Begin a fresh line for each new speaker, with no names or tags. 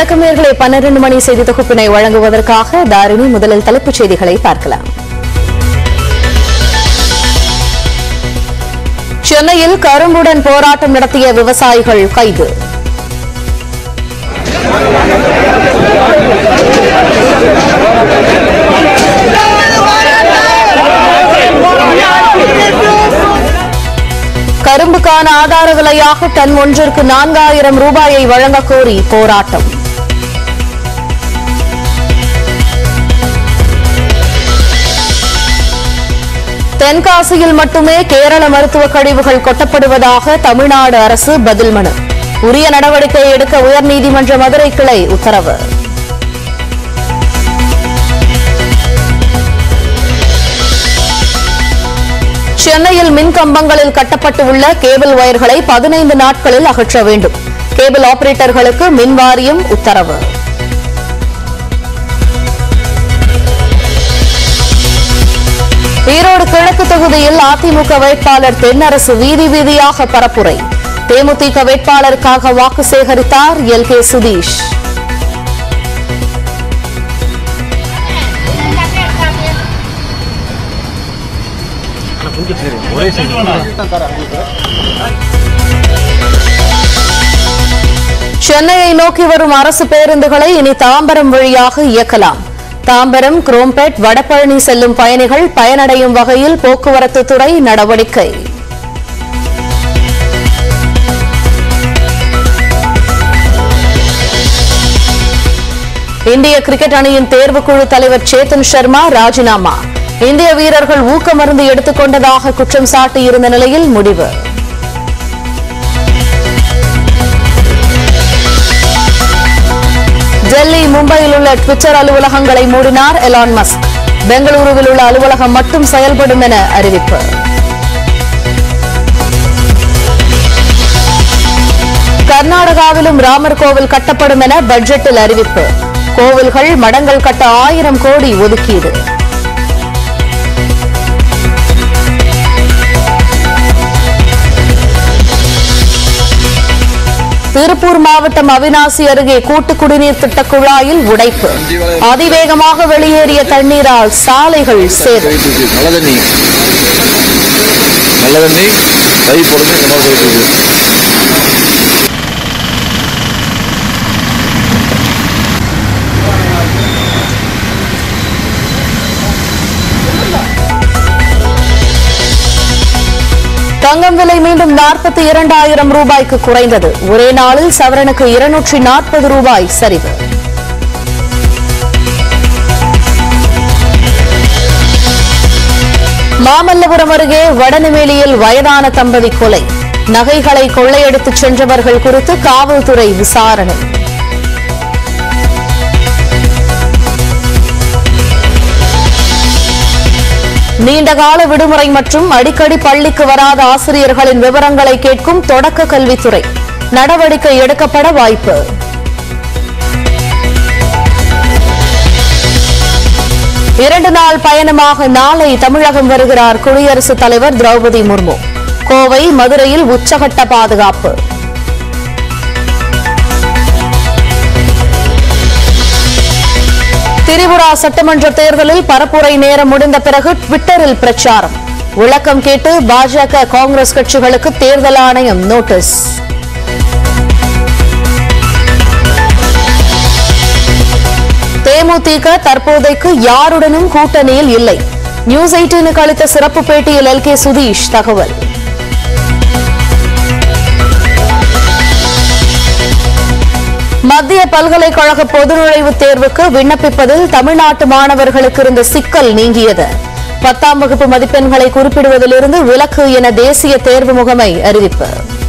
வணக்கம் நேர்களே பன்னிரண்டு மணி செய்தி தொகுப்பினை வழங்குவதற்காக தாரிணி முதலில் தலைப்புச் செய்திகளை பார்க்கலாம் சென்னையில் கரும்புடன் போராட்டம் நடத்திய விவசாயிகள் கைது கரும்புக்கான ஆதார விலையாக டன் ஒன்றிற்கு நான்காயிரம் ரூபாயை வழங்கக் கோரி போராட்டம் தென்காசியில் மட்டுமே கேரள மருத்துவ கழிவுகள் கொட்டப்படுவதாக தமிழ்நாடு அரசு பதில் மனு உரிய நடவடிக்கை எடுக்க உயர்நீதிமன்ற மதுரை கிளை உத்தரவு சென்னையில் மின் கம்பங்களில் கட்டப்பட்டு உள்ள கேபிள் வயர்களை பதினைந்து நாட்களில் அகற்ற வேண்டும் கேபிள் ஆபரேட்டர்களுக்கு மின் வாரியம் உத்தரவு ஈரோடு கிழக்கு தொகுதியில் அதிமுக வேட்பாளர் தென்னரசு வீதி வீதியாக பரப்புரை தேமுதிக வேட்பாளருக்காக வாக்கு சேகரித்தார் எல் கே சுதீஷ் சென்னையை நோக்கி வரும் அரசு பேருந்துகளை இனி தாம்பரம் வழியாக இயக்கலாம் தாம்பரம் குரோம்பேட் வடபழனி செல்லும் பயணிகள் பயனடையும் வகையில் போக்குவரத்து துறை நடவடிக்கை இந்திய கிரிக்கெட் அணியின் தேர்வுக்குழு தலைவர் சேத்தன் சர்மா ராஜினாமா இந்திய வீரர்கள் ஊக்க மருந்து எடுத்துக் கொண்டதாக குற்றம் சாட்டியிருந்த நிலையில் முடிவு டெல்லி மும்பையில் உள்ள ட்விட்டர் அலுவலகங்களை மூடினார் எலான் மஸ்க் பெங்களூருவில் உள்ள அலுவலகம் மட்டும் செயல்படும் என அறிவிப்பு கர்நாடகாவிலும் ராமர் கோவில் கட்டப்படும் என பட்ஜெட்டில் அறிவிப்பு கோவில்கள் மடங்கள் கட்ட ஆயிரம் கோடி ஒதுக்கீடு திருப்பூர் மாவட்டம் அவினாசி அருகே கூட்டு குடிநீர் திட்ட குழாயில் உடைப்பு அதிவேகமாக வெளியேறிய தண்ணீரால் சாலைகள் சேதம்
போயிட்டு இருக்கு நல்ல தண்ணி நல்ல தண்ணி கை போடுறது இந்த மாதிரி போயிட்டு இருக்கு
தங்கம் விலை மீண்டும் நாற்பத்தி இரண்டாயிரம் ரூபாய்க்கு குறைந்தது ஒரே நாளில் சவரனுக்கு இருநூற்றி நாற்பது ரூபாய் சரிவு மாமல்லபுரம் அருகே வடநெமேலியில் வயதான தம்பதி கொலை நகைகளை கொள்ளையடித்துச் சென்றவர்கள் குறித்து காவல்துறை விசாரணை நீண்டகால விடுமுறை மற்றும் அடிக்கடி பள்ளிக்கு வராத ஆசிரியர்களின் விவரங்களை கேட்கும் தொடக்க கல்வித்துறை நடவடிக்கை எடுக்கப்பட வாய்ப்பு இரண்டு நாள் பயணமாக நாளை தமிழகம் வருகிறார் குடியரசுத் தலைவர் திரௌபதி முர்மு கோவை மதுரையில் உச்சகட்ட பாதுகாப்பு திரிபுரா சட்டமன்ற தேர்தலில் பரப்புரை நேரம் முடிந்த பிறகு ட்விட்டரில் பிரச்சாரம் விளக்கம் கேட்டு பாஜக காங்கிரஸ் கட்சிகளுக்கு தேர்தல் ஆணையம் நோட்டீஸ் தேமுதிக தற்போதைக்கு யாருடனும் கூட்டணியில் இல்லை நியூஸ் எயிட்டீனுக்கு அளித்த சிறப்பு பேட்டியில் எல் கே சுதீஷ் தகவல் மத்திய பல்கலைக்கழக பொதுநுழைவுத் தேர்வுக்கு விண்ணப்பிப்பதில் தமிழ்நாட்டு மாணவர்களுக்கு இருந்த சிக்கல் நீங்கியது பத்தாம் வகுப்பு மதிப்பெண்களை குறிப்பிடுவதிலிருந்து விலக்கு என தேசிய தேர்வு முகமை அறிவிப்பு